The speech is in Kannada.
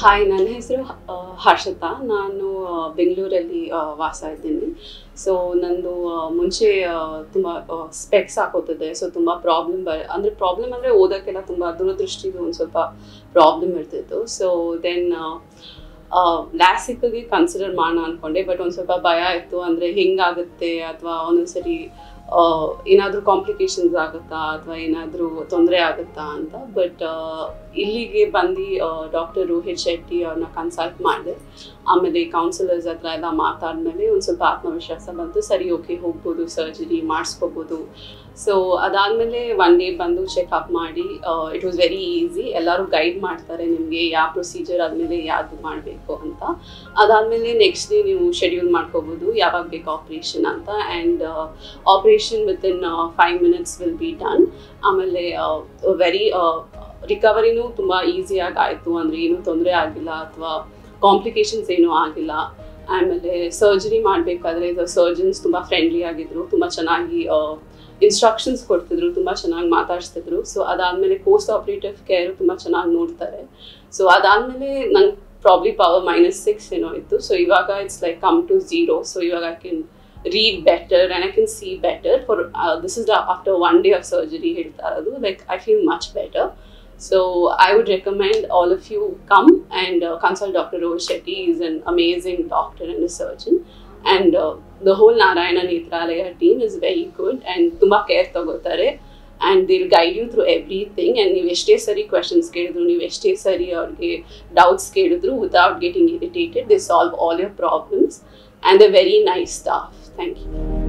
ಹಾಯ್ ನನ್ನ ಹೆಸರು ಹರ್ಷತಾ ನಾನು ಆ, ಬೆಂಗಳೂರಲ್ಲಿ ಆ, ವಾಸ ಇದ್ದೀನಿ ಸೊ ನಂದು ಆ, ಮುಂಚೆ ತುಂಬ ಸ್ಪೆಕ್ಸ್ ಹಾಕೋತಿದ್ದೆ ಸೊ ತುಂಬ ಪ್ರಾಬ್ಲಮ್ ಬ ಅಂದರೆ ಪ್ರಾಬ್ಲಮ್ ಅಂದರೆ ಓದೋಕ್ಕೆಲ್ಲ ತುಂಬ ದೂರದೃಷ್ಟಿದು ಒಂದು ಸ್ವಲ್ಪ ಪ್ರಾಬ್ಲಮ್ ಇರ್ತಿತ್ತು ಸೊ ದೆನ್ ಲ್ಯಾಸಿಕ್ಗೆ ಕನ್ಸಿಡರ್ ಮಾಡೋಣ ಅಂದ್ಕೊಂಡೆ ಬಟ್ ಒಂದು ಸ್ವಲ್ಪ ಭಯ ಇತ್ತು ಅಂದರೆ ಹೆಂಗಾಗುತ್ತೆ ಅಥವಾ ಒಂದೊಂದ್ಸರಿ ಏನಾದರೂ ಕಾಂಪ್ಲಿಕೇಶನ್ಸ್ ಆಗುತ್ತಾ ಅಥವಾ ಏನಾದರೂ ತೊಂದರೆ ಆಗುತ್ತಾ ಅಂತ ಬಟ್ ಇಲ್ಲಿಗೆ ಬಂದು ಡಾಕ್ಟರ್ ರೋಹಿತ್ ಶೆಟ್ಟಿ ಅವ್ರನ್ನ ಕನ್ಸಲ್ಟ್ ಮಾಡಿದೆ ಆಮೇಲೆ ಕೌನ್ಸಿಲರ್ಸ್ ಹತ್ರ ಎಲ್ಲ ಮಾತಾಡಿದ್ಮೇಲೆ ಒಂದು ಸ್ವಲ್ಪ ಆತ್ಮವಿಶ್ವಾಸ ಬಂತು ಸರಿ ಓಕೆ ಹೋಗ್ಬೋದು ಸರ್ಜರಿ ಮಾಡಿಸ್ಕೋಬೋದು ಸೊ ಅದಾದಮೇಲೆ ಒನ್ ಡೇ ಬಂದು ಚೆಕಪ್ ಮಾಡಿ ಇಟ್ ವಾಸ್ ವೆರಿ ಈಸಿ ಎಲ್ಲರೂ ಗೈಡ್ ಮಾಡ್ತಾರೆ ನಿಮಗೆ ಯಾವ ಪ್ರೊಸೀಜರ್ ಆದಮೇಲೆ ಯಾವುದು ಮಾಡಬೇಕು ಅಂತ ಅದಾದಮೇಲೆ ನೆಕ್ಸ್ಟ್ ಡೇ ನೀವು ಶೆಡ್ಯೂಲ್ ಮಾಡ್ಕೋಬೋದು ಯಾವಾಗ ಬೇಕು ಆಪ್ರೇಷನ್ ಅಂತ and operation with in five minutes will be done ಆಮೇಲೆ ವೆರಿ ರಿಕವರಿನೂ ತುಂಬ ಈಸಿಯಾಗಿ ಆಯಿತು ಅಂದರೆ ಏನೂ ತೊಂದರೆ ಆಗಿಲ್ಲ ಅಥವಾ ಕಾಂಪ್ಲಿಕೇಶನ್ಸ್ ಏನೂ ಆಗಿಲ್ಲ ಆಮೇಲೆ ಸರ್ಜರಿ ಮಾಡಬೇಕಾದ್ರೆ ಸರ್ಜನ್ಸ್ ತುಂಬ ಫ್ರೆಂಡ್ಲಿ ಆಗಿದ್ರು ತುಂಬ ಚೆನ್ನಾಗಿ ಇನ್ಸ್ಟ್ರಕ್ಷನ್ಸ್ ಕೊಡ್ತಿದ್ರು ತುಂಬ ಚೆನ್ನಾಗಿ ಮಾತಾಡಿಸ್ತಿದ್ರು ಸೊ ಅದಾದಮೇಲೆ ಪೋಸ್ಟ್ ಆಪ್ರೇಟಿವ್ ಕೇರ್ ತುಂಬ ಚೆನ್ನಾಗಿ ನೋಡ್ತಾರೆ ಸೊ ಅದಾದಮೇಲೆ ನಂಗೆ ಪ್ರಾಬ್ಲಿ ಪವರ್ ಮೈನಸ್ ಸಿಕ್ಸ್ ಏನೋ ಇತ್ತು ಸೊ ಇವಾಗ it's like come to zero so ಇವಾಗ I can read better and I can see better. For uh, this is the, after one day of surgery, ಹೇಳ್ತಾ ಇರೋದು like I feel much better. So I would recommend all of you come and uh, consult Dr. Rohit Shetty. He's an amazing doctor and a surgeon. And uh, the whole Narayana Netralaya team is very good and ತುಂಬ ಕೇರ್ ತಗೋತಾರೆ and they'll guide you through everything and ನೀವು ಎಷ್ಟೇ ಸರಿ ಕ್ವೆಶನ್ಸ್ ಕೇಳಿದ್ರು ನೀವು ಎಷ್ಟೇ ಸರಿ ಅವ್ರಿಗೆ ಡೌಟ್ಸ್ ಕೇಳಿದ್ರು without getting irritated they solve all your problems and the very nice staff thank you